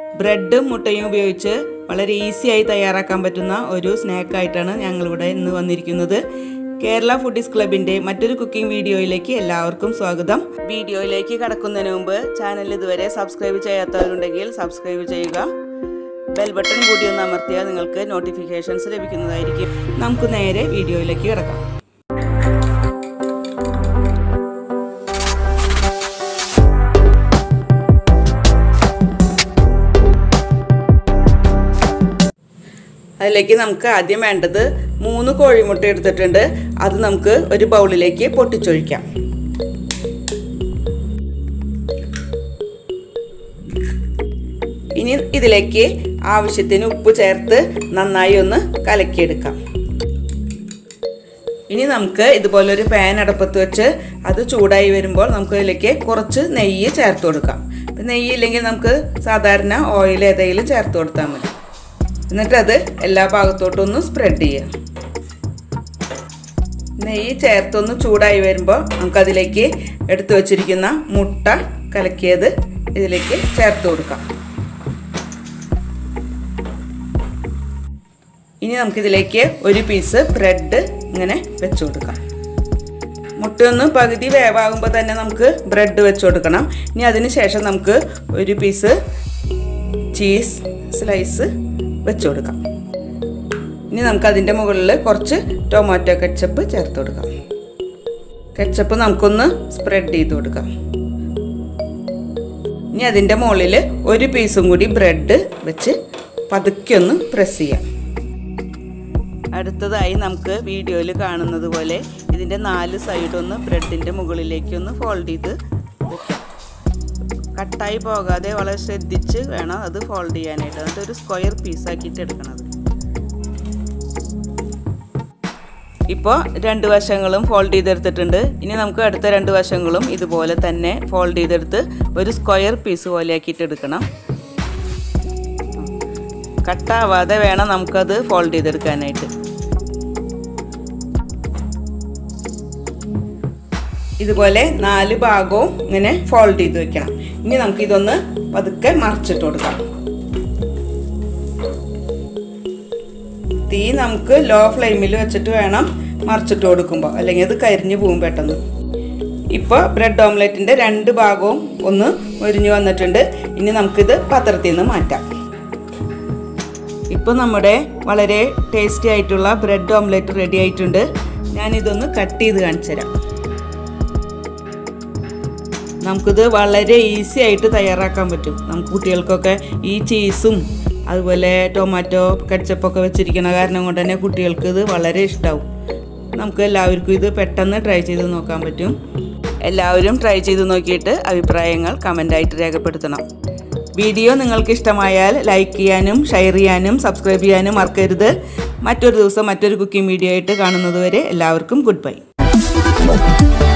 ബ്രെഡും മുട്ടയും ഉപയോഗിച്ച് വളരെ ഈസിയായി തയ്യാറാക്കാൻ പറ്റുന്ന ഒരു സ്നാക്കായിട്ടാണ് ഞങ്ങളിവിടെ ഇന്ന് വന്നിരിക്കുന്നത് കേരള ഫുഡീസ് ക്ലബിൻ്റെ മറ്റൊരു കുക്കിംഗ് വീഡിയോയിലേക്ക് എല്ലാവർക്കും സ്വാഗതം വീഡിയോയിലേക്ക് കടക്കുന്നതിന് മുമ്പ് ചാനൽ ഇതുവരെ സബ്സ്ക്രൈബ് ചെയ്യാത്തവരുണ്ടെങ്കിൽ സബ്സ്ക്രൈബ് ചെയ്യുക ബെൽ ബട്ടൺ കൂടി ഒന്ന് അമർത്തിയാൽ നിങ്ങൾക്ക് നോട്ടിഫിക്കേഷൻസ് ലഭിക്കുന്നതായിരിക്കും നമുക്ക് നേരെ വീഡിയോയിലേക്ക് കിടക്കാം അതിലേക്ക് നമുക്ക് ആദ്യം വേണ്ടത് മൂന്ന് കോഴിമുട്ട എടുത്തിട്ടുണ്ട് അത് നമുക്ക് ഒരു ബൗളിലേക്ക് പൊട്ടിച്ചൊഴിക്കാം ഇനി ഇതിലേക്ക് ആവശ്യത്തിന് ഉപ്പ് ചേർത്ത് നന്നായി ഒന്ന് കലക്കിയെടുക്കാം ഇനി നമുക്ക് ഇതുപോലൊരു പാൻ അടപ്പത്ത് വെച്ച് അത് ചൂടായി വരുമ്പോൾ നമുക്ക് ഇതിലേക്ക് കുറച്ച് നെയ്യ് ചേർത്ത് കൊടുക്കാം ഇപ്പം നെയ്യ് ഇല്ലെങ്കിൽ നമുക്ക് സാധാരണ ഓയിൽ ഏതെങ്കിലും ചേർത്ത് കൊടുത്താൽ മതി എന്നിട്ട് അത് എല്ലാ ഭാഗത്തോട്ടും ഒന്ന് സ്പ്രെഡ് ചെയ്യാം നെയ്യ് ചേർത്തൊന്ന് ചൂടായി വരുമ്പോൾ നമുക്കതിലേക്ക് എടുത്തു വച്ചിരിക്കുന്ന മുട്ട കലക്കിയത് ഇതിലേക്ക് ചേർത്ത് കൊടുക്കാം ഇനി നമുക്കിതിലേക്ക് ഒരു പീസ് ബ്രെഡ് ഇങ്ങനെ വെച്ച് കൊടുക്കാം മുട്ടയൊന്ന് പകുതി വേവാകുമ്പോൾ തന്നെ നമുക്ക് ബ്രെഡ് വെച്ച് കൊടുക്കണം ഇനി അതിന് ശേഷം നമുക്ക് ഒരു പീസ് ചീസ് സ്ലൈസ് വെച്ച് കൊടുക്കാം ഇനി നമുക്ക് അതിൻ്റെ മുകളിൽ കുറച്ച് ടൊമാറ്റോ കെച്ചപ്പ് ചേർത്ത് കൊടുക്കാം കെച്ചപ്പ് നമുക്കൊന്ന് സ്പ്രെഡ് ചെയ്ത് കൊടുക്കാം ഇനി അതിൻ്റെ മുകളിൽ ഒരു പീസും കൂടി ബ്രെഡ് വെച്ച് പതുക്കെ ഒന്ന് പ്രസ് ചെയ്യാം അടുത്തതായി നമുക്ക് വീഡിയോയിൽ കാണുന്നത് പോലെ ഇതിൻ്റെ നാല് സൈഡൊന്ന് ബ്രെഡിൻ്റെ മുകളിലേക്ക് ഒന്ന് ഫോൾഡ് ചെയ്ത് വെക്കാം കട്ടായി പോകാതെ വളരെ ശ്രദ്ധിച്ച് വേണം അത് ഫോൾഡ് ചെയ്യാനായിട്ട് എന്നിട്ട് ഒരു സ്ക്വയർ പീസാക്കിയിട്ട് എടുക്കണത് ഇപ്പോൾ രണ്ട് വശങ്ങളും ഫോൾഡ് ചെയ്തെടുത്തിട്ടുണ്ട് ഇനി നമുക്ക് അടുത്ത രണ്ട് വശങ്ങളും ഇതുപോലെ തന്നെ ഫോൾഡ് ചെയ്തെടുത്ത് ഒരു സ്ക്വയർ പീസ് പോലെ ആക്കിയിട്ട് എടുക്കണം കട്ടാവാതെ വേണം നമുക്കത് ഫോൾഡ് ചെയ്തെടുക്കാനായിട്ട് ഇതുപോലെ നാല് ഭാഗവും ഇങ്ങനെ ഫോൾഡ് ചെയ്ത് വെക്കണം ഇനി നമുക്ക് ഇതൊന്ന് പതുക്കെ മറിച്ചിട്ട് കൊടുക്കാം തീ നമുക്ക് ലോ ഫ്ലെയിമിൽ വെച്ചിട്ട് വേണം മറിച്ചിട്ട് കൊടുക്കുമ്പോൾ അല്ലെങ്കിൽ അത് കരിഞ്ഞു പോകും പെട്ടെന്ന് ഇപ്പോൾ ബ്രെഡ് ഓംലെറ്റിൻ്റെ രണ്ട് ഭാഗവും ഒന്ന് ഒരിഞ്ഞു വന്നിട്ടുണ്ട് ഇനി നമുക്കിത് പാത്രത്തിൽ നിന്ന് മാറ്റാം ഇപ്പോൾ നമ്മുടെ വളരെ ടേസ്റ്റി ആയിട്ടുള്ള ബ്രെഡ് ഓംലെറ്റ് റെഡി ആയിട്ടുണ്ട് ഞാനിതൊന്ന് കട്ട് ചെയ്ത് കാണിച്ചു തരാം നമുക്കിത് വളരെ ഈസി ആയിട്ട് തയ്യാറാക്കാൻ പറ്റും നമുക്ക് കുട്ടികൾക്കൊക്കെ ഈ ചീസും അതുപോലെ ടൊമാറ്റോ കച്ചപ്പൊക്കെ വെച്ചിരിക്കണ കാരണം കൊണ്ട് തന്നെ കുട്ടികൾക്ക് ഇത് വളരെ ഇഷ്ടമാവും നമുക്ക് എല്ലാവർക്കും ഇത് പെട്ടെന്ന് ട്രൈ ചെയ്ത് നോക്കാൻ പറ്റും എല്ലാവരും ട്രൈ ചെയ്ത് നോക്കിയിട്ട് അഭിപ്രായങ്ങൾ കമൻ്റായിട്ട് രേഖപ്പെടുത്തണം വീഡിയോ നിങ്ങൾക്ക് ഇഷ്ടമായാൽ ലൈക്ക് ചെയ്യാനും ഷെയർ ചെയ്യാനും സബ്സ്ക്രൈബ് ചെയ്യാനും മറക്കരുത് മറ്റൊരു ദിവസം മറ്റൊരു കുക്കിംഗ് വീഡിയോ ആയിട്ട് കാണുന്നത് വരെ എല്ലാവർക്കും ഗുഡ് ബൈ